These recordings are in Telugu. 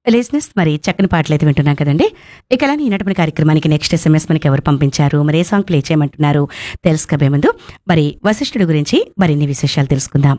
లిజినెస్ మరి చక్కని పాటలు అయితే వింటున్నాం కదండి ఇక అలానే ఈనాటి కార్యక్రమానికి నెక్స్ట్ ఎస్ఎంఎస్ మనకి ఎవరు పంపించారు మరి ఏ సాంగ్ ప్లే చేయమంటున్నారు తెలుసుకోబే ముందు మరి వశిష్ఠుడి గురించి మరిన్ని విశేషాలు తెలుసుకుందాం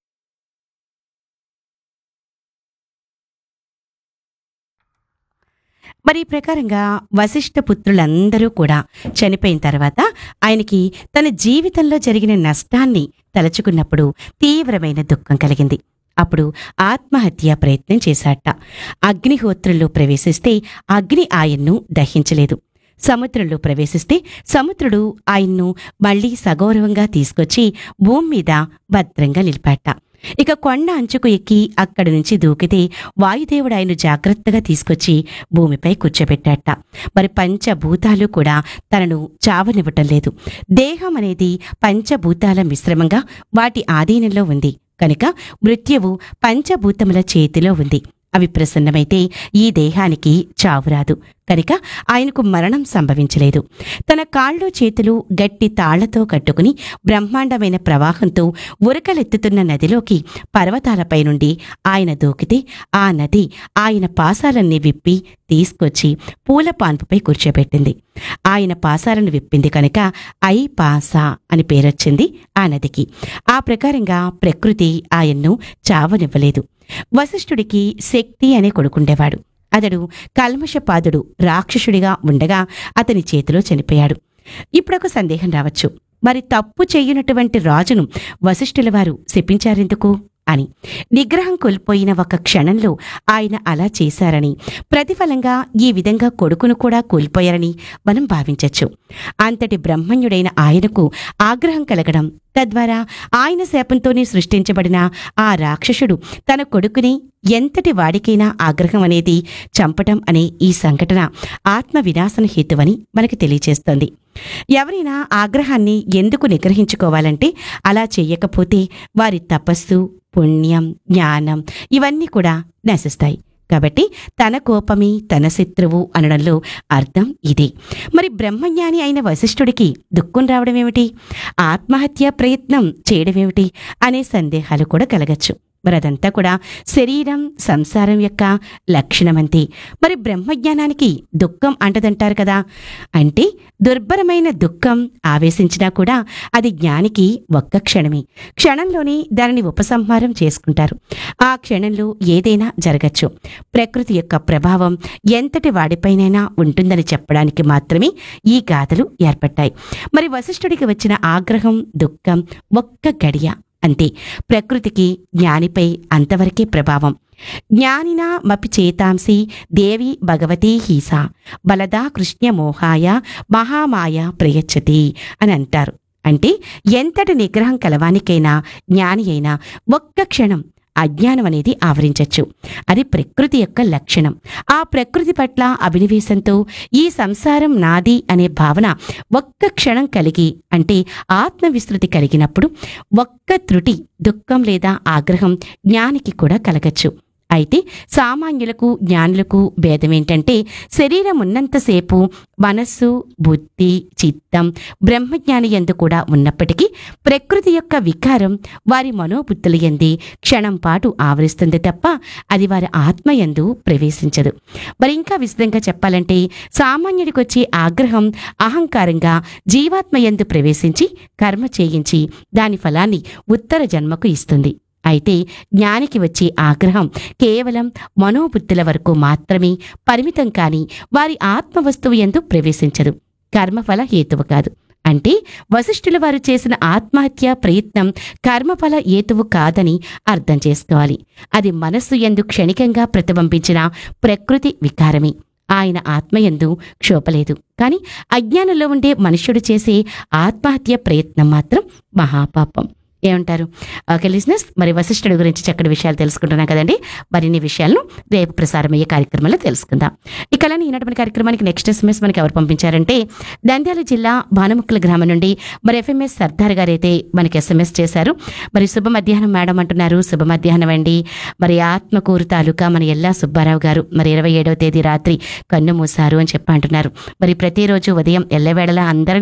మరి ఈ ప్రకారంగా వశిష్ఠ పుత్రులందరూ కూడా చనిపోయిన తర్వాత ఆయనకి తన జీవితంలో జరిగిన నష్టాన్ని తలచుకున్నప్పుడు తీవ్రమైన దుఃఖం కలిగింది అప్పుడు ఆత్మహత్య ప్రయత్నం చేశాట అగ్నిహోత్రంలో ప్రవేశిస్తే అగ్ని ఆయన్ను దహించలేదు సముద్రంలో ప్రవేశిస్తే సముద్రుడు ఆయన్ను మళ్లీ సగౌరవంగా తీసుకొచ్చి భూమి మీద భద్రంగా నిలిపాట ఇక కొండ అంచుకు ఎక్కి అక్కడి నుంచి దూకితే వాయుదేవుడు ఆయన జాగ్రత్తగా తీసుకొచ్చి భూమిపై కూర్చోబెట్టాట మరి పంచభూతాలు కూడా తనను చావనివ్వటం లేదు దేహం అనేది పంచభూతాల మిశ్రమంగా వాటి ఆధీనంలో ఉంది కనుక మృత్యువు పంచభూతముల చేతిలో ఉంది అవి ప్రసన్నమైతే ఈ దేహానికి చావురాదు కనుక ఆయనకు మరణం సంభవించలేదు తన కాళ్ళు చేతులు గట్టి తాళ్లతో కట్టుకుని బ్రహ్మాండమైన ప్రవాహంతో ఉరకలెత్తుతున్న నదిలోకి పర్వతాలపై నుండి ఆయన దూకితే ఆ నది ఆయన పాసాలన్నీ విప్పి తీసుకొచ్చి పూల పాన్పుపై కూర్చోబెట్టింది ఆయన పాసాలను విప్పింది కనుక ఐ పాసా అని పేరొచ్చింది ఆ నదికి ఆ ప్రకారంగా ప్రకృతి ఆయన్ను చావనివ్వలేదు వశిష్ఠుడికి శక్తి అనే కొడుకుండేవాడు అతడు కల్మషపాదుడు రాక్షసుడిగా ఉండగా అతని చేతిలో చనిపోయాడు ఇప్పుడొక సందేహం రావచ్చు మరి తప్పు చెయ్యనటువంటి రాజును వశిష్ఠుల వారు శపించారెందుకు అని నిగ్రహం కోల్పోయిన ఒక క్షణంలో ఆయన అలా చేశారని ప్రతిఫలంగా ఈ విధంగా కొడుకును కూడా కోల్పోయారని మనం భావించవచ్చు అంతటి బ్రహ్మణ్యుడైన ఆయనకు ఆగ్రహం కలగడం తద్వారా ఆయన శాపంతోనే సృష్టించబడిన ఆ రాక్షసుడు తన కొడుకుని ఎంతటి వాడికైనా ఆగ్రహం అనేది చంపటం అనే ఈ సంఘటన ఆత్మ వినాశన హేతువని మనకి తెలియచేస్తోంది ఎవరైనా ఆగ్రహాన్ని ఎందుకు నిగ్రహించుకోవాలంటే అలా చెయ్యకపోతే వారి తపస్సు పుణ్యం జ్ఞానం ఇవన్నీ కూడా నశిస్తాయి కాబట్టి తన కోపమే తన శత్రువు అనడంలో అర్థం ఇదే మరి బ్రహ్మజ్ఞాని అయిన వశిష్ఠుడికి దుఃఖం రావడమేమిటి ఆత్మహత్య ప్రయత్నం చేయడమేమిటి అనే సందేహాలు కూడా కలగచ్చు మరి అదంతా కూడా శరీరం సంసారం యొక్క లక్షణమంతే మరి బ్రహ్మజ్ఞానానికి దుఃఖం అంటదంటారు కదా అంటే దుర్భరమైన దుఃఖం ఆవేశించినా కూడా అది జ్ఞానికి ఒక్క క్షణమే క్షణంలోనే దానిని ఉపసంహారం చేసుకుంటారు ఆ క్షణంలో ఏదైనా జరగచ్చు ప్రకృతి యొక్క ప్రభావం ఎంతటి వాడిపైనైనా ఉంటుందని చెప్పడానికి మాత్రమే ఈ గాథలు ఏర్పడ్డాయి మరి వశిష్ఠుడికి వచ్చిన ఆగ్రహం దుఃఖం ఒక్క గడియ అంతే ప్రకృతికి జ్ఞానిపై అంతవరకే ప్రభావం జ్ఞానినా మపి చేతాంసి దేవి భగవతీ హీసా బలదా కృష్ణమోహాయ మహామాయ ప్రయచ్చతి అని అంటారు అంటే ఎంతటి నిగ్రహం కలవానికైనా జ్ఞాని అయినా ఒక్క క్షణం అజ్ఞానం అనేది ఆవరించచ్చు అది ప్రకృతి యొక్క లక్షణం ఆ ప్రకృతి పట్ల అభినవేశంతో ఈ సంసారం నాది అనే భావన ఒక్క క్షణం కలిగి అంటే ఆత్మవిస్తృతి కలిగినప్పుడు ఒక్క త్రుటి దుఃఖం లేదా ఆగ్రహం జ్ఞానికి కూడా కలగచ్చు అయితే సామాన్యులకు జ్ఞానులకు భేదం ఏంటంటే శరీరం ఉన్నంతసేపు మనస్సు బుద్ధి చిత్తం బ్రహ్మజ్ఞాని ఎందు కూడా ఉన్నప్పటికీ ప్రకృతి యొక్క వికారం వారి మనోబుద్ధుల ఎంది క్షణం పాటు ఆవరిస్తుంది తప్ప అది వారి ఆత్మ ఎందు ప్రవేశించదు మరి ఇంకా విశదంగా చెప్పాలంటే సామాన్యుడికి వచ్చే ఆగ్రహం అహంకారంగా జీవాత్మ ఎందు ప్రవేశించి కర్మ చేయించి దాని ఫలాన్ని ఉత్తర జన్మకు ఇస్తుంది అయితే జ్ఞానికి వచ్చే ఆగ్రహం కేవలం మనోబుద్ధుల వరకు మాత్రమే పరిమితం కాని వారి ఆత్మవస్తువు ఎందు ప్రవేశించదు కర్మఫల హేతువు కాదు అంటే వశిష్ఠుల వారు చేసిన ఆత్మహత్య ప్రయత్నం కర్మఫల హేతువు కాదని అర్థం చేసుకోవాలి అది మనస్సు ఎందు క్షణికంగా ప్రతిబింబించిన ప్రకృతి వికారమే ఆయన ఆత్మయందు క్షోపలేదు కానీ అజ్ఞానంలో ఉండే మనుష్యుడు చేసే ఆత్మహత్య ప్రయత్నం మాత్రం మహాపాపం ఏమంటారు ఓకే లిజినెస్ మరి వశిష్ఠుడి గురించి చక్కటి విషయాలు తెలుసుకుంటున్నాం కదండి మరిన్ని విషయాలను రేపు ప్రసారమయ్యే కార్యక్రమంలో తెలుసుకుందాం ఇక అలానే ఈనాటి కార్యక్రమానికి నెక్స్ట్ ఎస్ఎంఎస్ మనకి ఎవరు పంపించారంటే నంద్యాల జిల్లా భానుముక్కల గ్రామం నుండి మరి ఎఫ్ఎంఎస్ సర్దార్ గారు అయితే మనకి ఎస్ఎంఎస్ చేశారు మరి శుభ మధ్యాహ్నం మేడం అంటున్నారు శుభ మధ్యాహ్నం అండి మరి ఆత్మకూరు తాలూకా మన ఎల్లా సుబ్బారావు గారు మరి ఇరవై ఏడవ తేదీ రాత్రి కన్ను మూశారు అని చెప్పి అంటున్నారు మరి ప్రతిరోజు ఉదయం ఎల్లవేళలా అందరం